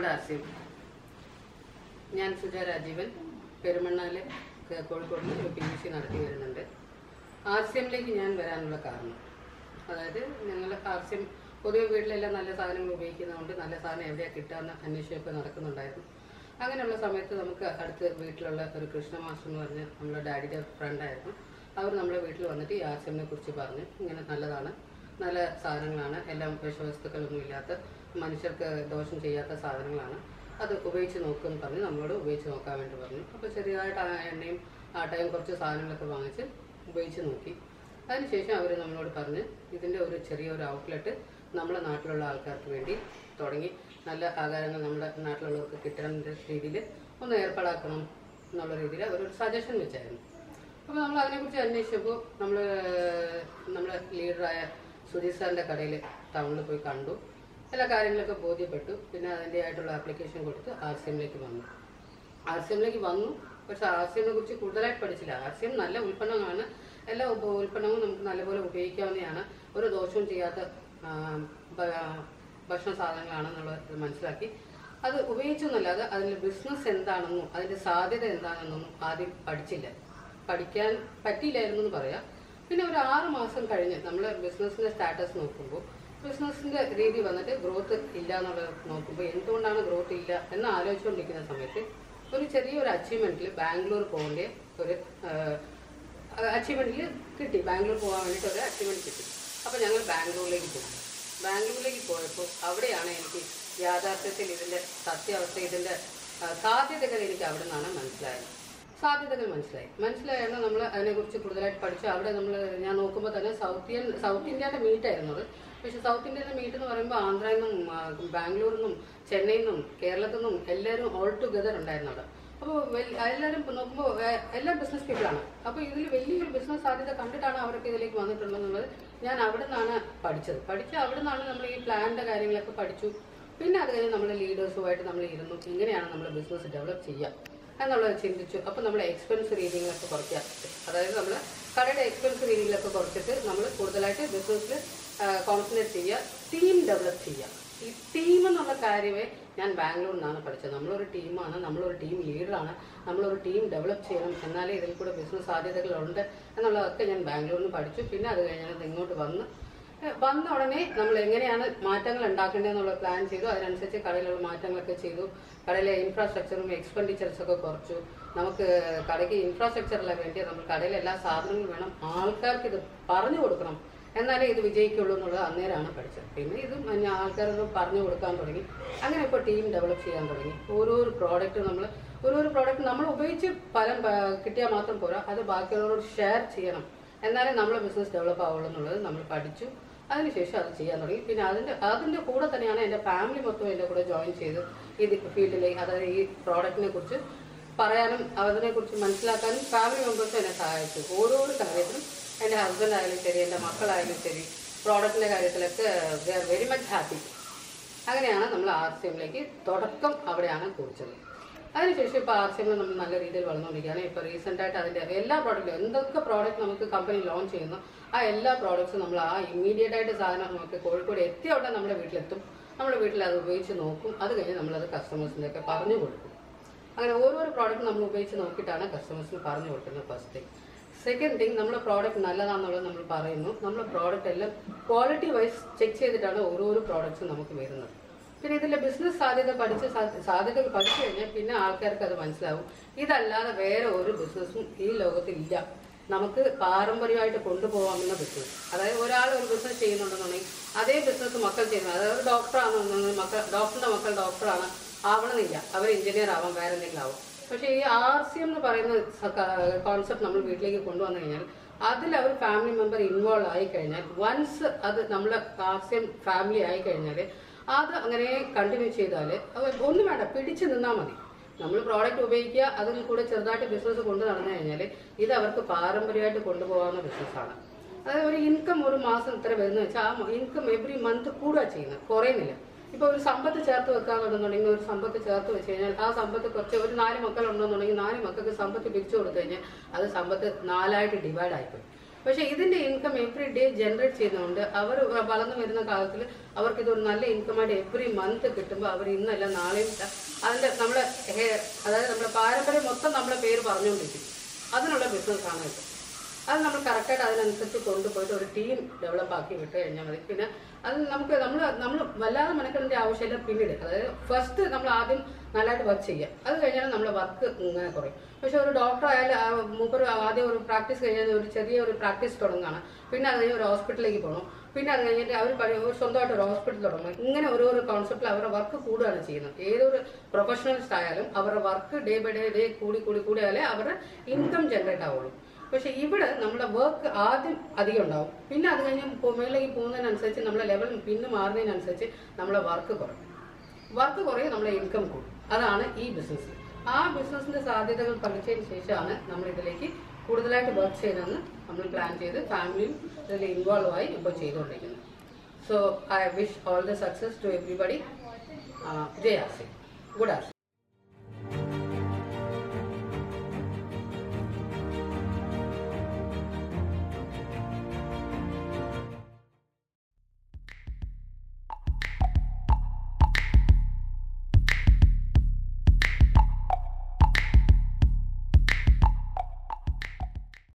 ആസ്യം ഞാൻ സുജ രാജീവൻ പെരുമണ്ണാല് ക- കോഴിക്കോട് നിന്ന് ഒരു പി എസ് സി നടത്തി വരുന്നുണ്ട് ആർസിഎമ്മിലേക്ക് ഞാൻ വരാനുള്ള കാരണം അതായത് ഞങ്ങൾ ആർസിഎം പൊതുവെ വീട്ടിലെല്ലാം നല്ല സാധനങ്ങൾ ഉപയോഗിക്കുന്നതുകൊണ്ട് നല്ല സാധനം എവിടെയാണ് കിട്ടാമെന്ന് അന്വേഷണമൊക്കെ നടക്കുന്നുണ്ടായിരുന്നു അങ്ങനെയുള്ള സമയത്ത് നമുക്ക് അടുത്ത് വീട്ടിലുള്ള ഒരു കൃഷ്ണ മാസ്റ്റർ എന്ന് പറഞ്ഞ നമ്മുടെ ഡാഡിയുടെ ഫ്രണ്ടായിരുന്നു അവർ നമ്മുടെ വീട്ടിൽ വന്നിട്ട് ഈ ആർസിഎമ്മിനെ കുറിച്ച് പറഞ്ഞു ഇങ്ങനെ നല്ലതാണ് നല്ല സാധനങ്ങളാണ് എല്ലാം വിഷവസ്തുക്കളൊന്നും ഇല്ലാത്ത മനുഷ്യർക്ക് ദോഷം ചെയ്യാത്ത സാധനങ്ങളാണ് അത് ഉപയോഗിച്ച് നോക്കുമെന്ന് പറഞ്ഞ് നമ്മളോട് ഉപയോഗിച്ച് നോക്കാൻ വേണ്ടി പറഞ്ഞു അപ്പോൾ ചെറിയതായിട്ട് ആ എണ്ണയും ആട്ടയും കുറച്ച് സാധനങ്ങളൊക്കെ വാങ്ങിച്ച് ഉപയോഗിച്ച് നോക്കി അതിനുശേഷം അവർ നമ്മളോട് പറഞ്ഞ് ഇതിൻ്റെ ഒരു ചെറിയൊരു ഔട്ട്ലെറ്റ് നമ്മുടെ നാട്ടിലുള്ള ആൾക്കാർക്ക് വേണ്ടി തുടങ്ങി നല്ല ആഹാരങ്ങൾ നമ്മുടെ നാട്ടിലുള്ളവർക്ക് കിട്ടുന്ന രീതിയിൽ ഒന്ന് ഏർപ്പാടാക്കണം എന്നുള്ള രീതിയിൽ അവരൊരു സജഷൻ വെച്ചായിരുന്നു അപ്പോൾ നമ്മൾ അതിനെക്കുറിച്ച് അന്വേഷിച്ചപ്പോൾ നമ്മൾ നമ്മുടെ ലീഡറായ സുധീർ സാറിൻ്റെ കടയിൽ ടൗണിൽ പോയി കണ്ടു എല്ലാ കാര്യങ്ങളൊക്കെ ബോധ്യപ്പെട്ടു പിന്നെ അതിൻ്റെ ആയിട്ടുള്ള ആപ്ലിക്കേഷൻ കൊടുത്ത് ആർ സി എമ്മിലേക്ക് വന്നു ആർ സി എമ്മിലേക്ക് വന്നു പക്ഷെ ആർ സി എമ്മിനെ കുറിച്ച് കൂടുതലായിട്ട് പഠിച്ചില്ല ആർ സി എം നല്ല ഉൽപ്പന്നമാണ് എല്ലാ ഉപ- ഉൽപ്പന്നവും നമുക്ക് നല്ലപോലെ ഉപയോഗിക്കാവുന്നതാണ് ഒരു ദോഷവും ചെയ്യാത്ത ആ, ഭ- ഭക്ഷണ സാധനങ്ങളാണെന്നുള്ളത് മനസ്സിലാക്കി അത് ഉപയോഗിച്ചെന്നല്ലാതെ അതിൻ്റെ ബിസിനസ് എന്താണെന്നും അതിൻ്റെ സാധ്യത എന്താണെന്നൊന്നും ആദ്യം പഠിച്ചില്ല പഠിക്കാൻ പറ്റിയില്ലായിരുന്നു എന്ന് പറയാം പിന്നെ ഒരു ആറ് മാസം കഴിഞ്ഞ് നമ്മൾ ബിസിനസ്സിന്റെ സ്റ്റാറ്റസ് നോക്കുമ്പോൾ ബിസിനസ്സിന്റെ രീതി വന്നിട്ട് ഗ്രോത്ത് ഇല്ല എന്നുള്ളത് നോക്കുമ്പോൾ എന്തുകൊണ്ടാണ് ഗ്രോത്ത് ഇല്ല എന്ന് ആലോചിച്ചുകൊണ്ടിരിക്കുന്ന സമയത്ത് ഒരു ചെറിയൊരു അച്ചീവ്മെന്റിൽ ബാംഗ്ലൂർ പോകേണ്ട ഒരു അച്ചീവ്മെന്റിൽ കിട്ടി ബാംഗ്ലൂർ പോകാൻ വേണ്ടിയിട്ട് ഒരു അച്ചീവ്മെന്റ് കിട്ടി അപ്പോൾ ഞങ്ങൾ ബാംഗ്ലൂരിലേക്ക് പോയി ബാംഗ്ലൂരിലേക്ക് പോയപ്പോൾ അവിടെയാണ് എനിക്ക് യാഥാർത്ഥ്യത്തിൽ ഇതിന്റെ സത്യാവസ്ഥ ഇതിന്റെ ആ, സാധ്യതകൾ എനിക്ക് അവിടെ നിന്നാണ് മനസ്സിലായത് സാധ്യതകൾ മനസ്സിലായി മനസ്സിലായാണ് നമ്മൾ അതിനെക്കുറിച്ച് കൂടുതലായിട്ട് പഠിച്ചു അവിടെ നമ്മൾ ഞാൻ നോക്കുമ്പോൾ തന്നെ സൗത്ത് ഇന്ത്യൻ സൗത്ത് ഇന്ത്യയുടെ മീറ്റ് ആയിരുന്നു അത് പക്ഷെ സൗത്ത് ഇന്ത്യയുടെ മീറ്റ് എന്ന് പറയുമ്പോൾ ആന്ധ്രയിൽ നിന്നും ആ, ബാംഗ്ലൂരിൽ നിന്നും ചെന്നൈയിൽ നിന്നും കേരളത്തിൽ നിന്നും എല്ലാവരും ഓൾ ടുഗദർ ഉണ്ടായിരുന്നു അവിടെ അപ്പോൾ എല്ലാവരും നോക്കുമ്പോൾ ഏ- എല്ലാ ബിസിനസ് പീപ്പിളാണ് അപ്പോൾ ഇതിൽ വലിയൊരു ബിസിനസ് സാധ്യത കണ്ടിട്ടാണ് അവരൊക്കെ ഇതിലേക്ക് വന്നിട്ടുള്ളതെന്നുള്ളത് ഞാൻ അവിടെ നിന്നാണ് പഠിച്ചത് പഠിച്ച് അവിടെ നിന്നാണ് നമ്മൾ ഈ പ്ലാനിൻ്റെ കാര്യങ്ങളൊക്കെ പഠിച്ചു പിന്നെ അത് കഴിഞ്ഞ് നമ്മൾ ലീഡേഴ്സുമായിട്ട് നമ്മൾ ഇരുന്നു ഇങ്ങനെയാണ് നമ്മൾ ബിസിനസ് ഡെവലപ്പ് ചെയ്യുക എന്നുള്ളത് ചിന്തിച്ചു അപ്പോൾ നമ്മൾ എക്സ്പെൻസ് രീതികളൊക്കെ കുറയ്ക്കുക അതായത് നമ്മൾ കടയുടെ എക്സ്പെൻസ് രീതികളൊക്കെ കുറച്ചിട്ട് നമ്മൾ കൂടുതലായിട്ട് ബിസിനസ്സിൽ കോൺസെൻട്രേറ്റ് ചെയ്യുക ടീം ഡെവലപ്പ് ചെയ്യുക ഈ ടീം എന്നുള്ള കാര്യമേ ഞാൻ ബാംഗ്ലൂരിൽ നിന്നാണ് പഠിച്ചത് നമ്മളൊരു ടീമാണ് നമ്മളൊരു ടീം ലീഡറാണ് നമ്മളൊരു ടീം ഡെവലപ്പ് ചെയ്യണം എന്നാലേ ഇതിൽ കൂടെ ബിസിനസ് സാധ്യതകളുണ്ട് എന്നുള്ളതൊക്കെ ഞാൻ ബാംഗ്ലൂരിൽ നിന്ന് പഠിച്ചു പിന്നെ അത് കഴിഞ്ഞാൽ ഇങ്ങോട്ട് വന്ന് ഏഹ് വന്ന ഉടനെ നമ്മൾ എങ്ങനെയാണ് മാറ്റങ്ങൾ ഉണ്ടാക്കേണ്ടതെന്നുള്ള പ്ലാൻ ചെയ്തു അതിനനുസരിച്ച് കടയിലുള്ള മാറ്റങ്ങളൊക്കെ ചെയ്തു കടയിലെ ഇൻഫ്രാസ്ട്രക്ചറും എക്സ്പെൻഡിച്ചേഴ്സും ഒക്കെ കുറച്ചു നമുക്ക് കടയ്ക്ക് ഇൻഫ്രാസ്ട്രക്ചറല്ല വേണ്ടി നമ്മൾ കടയിലെ എല്ലാ സാധനങ്ങളും വേണം ആൾക്കാർക്ക് ഇത് പറഞ്ഞു കൊടുക്കണം എന്നാലേ ഇത് വിജയിക്കുള്ളൂ എന്നുള്ളത് അന്നേരമാണ് പഠിച്ചത് പിന്നെ ഇത് മഞ്ഞ ആൾക്കാർക്ക് പറഞ്ഞു കൊടുക്കാൻ തുടങ്ങി അങ്ങനെ ഇപ്പോൾ ടീം ഡെവലപ്പ് ചെയ്യാൻ തുടങ്ങി ഓരോരോ പ്രോഡക്റ്റ് നമ്മൾ ഓരോരോ പ്രോഡക്റ്റ് നമ്മൾ ഉപയോഗിച്ച് ഫലം പ- കിട്ടിയാൽ മാത്രം പോരാ അത് ബാക്കിയുള്ളവരോട് ഷെയർ ചെയ്യണം എന്നാലേ നമ്മളെ ബിസിനസ് ഡെവലപ്പ് ആവുള്ളൂ എന്നുള്ളത് നമ്മൾ പഠിച്ചു അതിനുശേഷം അത് ചെയ്യാൻ തുടങ്ങി പിന്നെ അതിന്റെ അതിന്റെ കൂടെ തന്നെയാണ് എൻ്റെ ഫാമിലി മൊത്തം എൻ്റെ കൂടെ ജോയിൻ ചെയ്ത് ഈ ഫീൽഡിലേക്ക് അതായത് ഈ പ്രോഡക്റ്റിനെ കുറിച്ച് പറയാനും അതിനെ കുറിച്ച് മനസ്സിലാക്കാനും ഫാമിലി മെമ്പേഴ്സ് എന്നെ സഹായിച്ചു ഓരോരോ കാര്യത്തിലും എൻ്റെ ഹസ്ബൻഡ് ആയാലും ശരി എൻ്റെ മക്കളായാലും ശരി പ്രോഡക്റ്റിന്റെ കാര്യത്തിലൊക്കെ they are very much happy അങ്ങനെയാണ് നമ്മൾ ആർ സി എമ്മിലേക്ക് തുടക്കം അവിടെയാണ് കുറിച്ചത് അതിനുശേഷം ഇപ്പോൾ ആർ സി എമ്മിൽ നമ്മൾ നല്ല രീതിയിൽ വളർന്നുകൊണ്ടിരിക്കുകയാണ് ഇപ്പോൾ റീസെൻ്റ് ആയിട്ട് അതിൻ്റെ എല്ലാ പ്രോഡക്റ്റും എന്തൊക്കെ പ്രോഡക്റ്റ് നമുക്ക് കമ്പനി ലോഞ്ച് ചെയ്യുന്നു ആ എല്ലാ പ്രോഡക്റ്റ്സും നമ്മൾ ആ ഇമ്മീഡിയറ്റ് ആയിട്ട് സാധനം നമുക്ക് കോഴിക്കോട് എത്തിയ ഉടനെ നമ്മുടെ വീട്ടിലെത്തും നമ്മുടെ വീട്ടിൽ അത് ഉപയോഗിച്ച് നോക്കും അത് കഴിഞ്ഞ് നമ്മളത് കസ്റ്റമേഴ്സിനൊക്കെ പറഞ്ഞു കൊടുക്കും അങ്ങനെ ഓരോരോ പ്രോഡക്റ്റ് നമ്മൾ ഉപയോഗിച്ച് നോക്കിയിട്ടാണ് കസ്റ്റമേഴ്സിന് പറഞ്ഞു കൊടുക്കുന്നത് ഫസ്റ്റ് തിങ് സെക്കൻഡ് തിങ് നമ്മുടെ പ്രോഡക്റ്റ് നല്ലതാണെന്നുള്ളത് നമ്മൾ പറയുന്നു നമ്മുടെ പ്രോഡക്റ്റ് എല്ലാം ക്വാളിറ്റി വൈസ് ചെക്ക് ചെയ്തിട്ടാണ് ഓരോരോ പ്രോഡക്റ്റ്സും നമുക്ക് വരുന്നത് പിന്നെ ഇതിന്റെ ബിസിനസ് സാധ്യത പഠിച്ച് സാ- സാധ്യതകൾ പഠിച്ചു കഴിഞ്ഞാൽ പിന്നെ ആൾക്കാർക്ക് അത് മനസ്സിലാവും ഇതല്ലാതെ വേറെ ഒരു ബിസിനസ്സും ഈ ലോകത്തിൽ ഇല്ല നമുക്ക് പാരമ്പര്യമായിട്ട് കൊണ്ടുപോകാവുന്ന ബിസിനസ് അതായത് ഒരാൾ ഒരു ബിസിനസ് ചെയ്യുന്നുണ്ടെന്നുണ്ടെങ്കിൽ അതേ ബിസിനസ് മക്കൾ ചെയ്യുന്നത് അതായത് ഡോക്ടറാണെന്നുണ്ടെങ്കിൽ മക്കൾ ഡോക്ടറിന്റെ മക്കൾ ഡോക്ടറാണ് ആവണമെന്നില്ല അവർ എഞ്ചിനീയർ ആവാം വേറെ എന്തെങ്കിലും ആവും പക്ഷേ ഈ ആർ സി എന്ന് പറയുന്ന കോൺസെപ്റ്റ് നമ്മൾ വീട്ടിലേക്ക് കൊണ്ടുവന്നു കഴിഞ്ഞാൽ അതിൽ അവർ ഫാമിലി മെമ്പർ ഇൻവോൾവ് ആയി കഴിഞ്ഞാൽ വൺസ് അത് നമ്മൾ ആർ സി എം ഫാമിലി ആയി കഴിഞ്ഞാൽ അത് അങ്ങനെ കണ്ടിന്യൂ ചെയ്താൽ ഒന്നും വേണ്ട പിടിച്ചു നിന്നാൽ മതി നമ്മൾ പ്രോഡക്റ്റ് ഉപയോഗിക്കുക അതിൽ കൂടെ ചെറുതായിട്ട് ബിസിനസ് കൊണ്ടു നടന്നു കഴിഞ്ഞാൽ ഇത് അവർക്ക് പാരമ്പര്യമായിട്ട് കൊണ്ടുപോകാവുന്ന ബിസിനസ്സാണ് അതായത് ഒരു ഇൻകം ഒരു മാസം ഇത്ര വരുന്ന വെച്ചാൽ ആ ഇൻകം എവറി മന്ത് കൂടുക ചെയ്യുന്നത് കുറയുന്നില്ല ഇപ്പൊ ഒരു സമ്പത്ത് ചേർത്ത് വെക്കാന്നുണ്ടെന്നുണ്ടെങ്കിൽ ഒരു സമ്പത്ത് ചേർത്ത് വെച്ച് കഴിഞ്ഞാൽ ആ സമ്പത്ത് കുറച്ച് ഒരു നാല് മക്കൾ ഉണ്ടെന്നുണ്ടെങ്കിൽ നാല് മക്കൾക്ക് സമ്പത്ത് പിരിച്ചു കൊടുത്തു കഴിഞ്ഞാൽ അത് സമ്പത്ത് നാലായിട്ട് ഡിവൈഡ് ആയിപ്പോയി പക്ഷെ ഇതിന്റെ ഇൻകം എവറി ഡേ ജനറേറ്റ് ചെയ്യുന്നതുകൊണ്ട് അവർ വളർന്നു വരുന്ന കാലത്തിൽ അവർക്ക് ഇതൊരു നല്ല ഇൻകമായിട്ട് എവറി മന്ത് കിട്ടുമ്പോൾ അവർ ഇന്നല്ല നാളെയും ത- അതിന്റെ നമ്മുടെ ഹെ- അതായത് നമ്മുടെ പാരമ്പര്യം മൊത്തം നമ്മളെ പേര് പറഞ്ഞുകൊണ്ടിരിക്കും അതിനുള്ള ബിസിനസ്സാണ് ഇത് അത് നമ്മൾ കറക്റ്റായിട്ട് അതിനനുസരിച്ച് കൊണ്ടുപോയിട്ട് ഒരു ടീം ഡെവലപ്പ് ആക്കി വിട്ട് കഴിഞ്ഞാൽ മതി പിന്നെ അത് നമുക്ക് നമ്മൾ നമ്മൾ വല്ലാതെ മെനക്കെടേണ്ട ആവശ്യമില്ല പിന്നീട് അതായത് ഫസ്റ്റ് നമ്മൾ ആദ്യം നല്ലതായിട്ട് വർക്ക് ചെയ്യുക അത് കഴിഞ്ഞാൽ നമ്മുടെ വർക്ക് ഇങ്ങനെ കുറയും പക്ഷെ ഒരു ഡോക്ടർ ആയാലും ആ മൂപ്പർ ആദ്യം ഒരു പ്രാക്ടീസ് കഴിഞ്ഞാൽ ഒരു ചെറിയ ഒരു പ്രാക്ടീസ് തുടങ്ങുകയാണ് പിന്നെ അത് കഴിഞ്ഞ് ഒരു ഹോസ്പിറ്റലിലേക്ക് പോകണം പിന്നെ അത് കഴിഞ്ഞിട്ട് അവർ പഴയ- ഒരു സ്വന്തമായിട്ട് ഒരു ഹോസ്പിറ്റൽ തുടങ്ങും ഇങ്ങനെ ഓരോരോ കോൺസെപ്റ്റിൽ അവരുടെ വർക്ക് കൂടുകയാണ് ചെയ്യുന്നത് ഏതൊരു പ്രൊഫഷണലിസ്റ്റ് ആയാലും അവരുടെ work day by day day കൂടി കൂടി കൂടിയാലേ അവരുടെ ഇൻകം ജനറേറ്റ് ആവുള്ളൂ പക്ഷെ ഇവിടെ നമ്മുടെ വർക്ക് ആദ്യം അധികം ഉണ്ടാവും പിന്നെ അത് കഴിഞ്ഞ് പോ- മേളിലേക്ക് പോകുന്നതിനനുസരിച്ച് നമ്മുടെ ലെവൽ പിന്നെ മാറുന്നതിനനുസരിച്ച് നമ്മളെ വർക്ക് കുറയും വർക്ക് കുറയും നമ്മുടെ ഇൻകം കൂടും അതാണ് ഈ ബിസിനസ് ആ ബിസിനസിന്റെ സാധ്യതകൾ പഠിച്ചതിന് ശേഷമാണ് നമ്മൾ ഇതിലേക്ക് കൂടുതലായിട്ട് വർക്ക് ചെയ്യണമെന്ന് നമ്മൾ പ്ലാൻ ചെയ്ത് ഫാമിലിയും ഇതിൽ ഇൻവോൾവ് ആയി ഇപ്പോൾ ചെയ്തുകൊണ്ടിരിക്കുന്നത് so I wish all the success to everybody ജയ് ആസി ഗുഡ് ആസി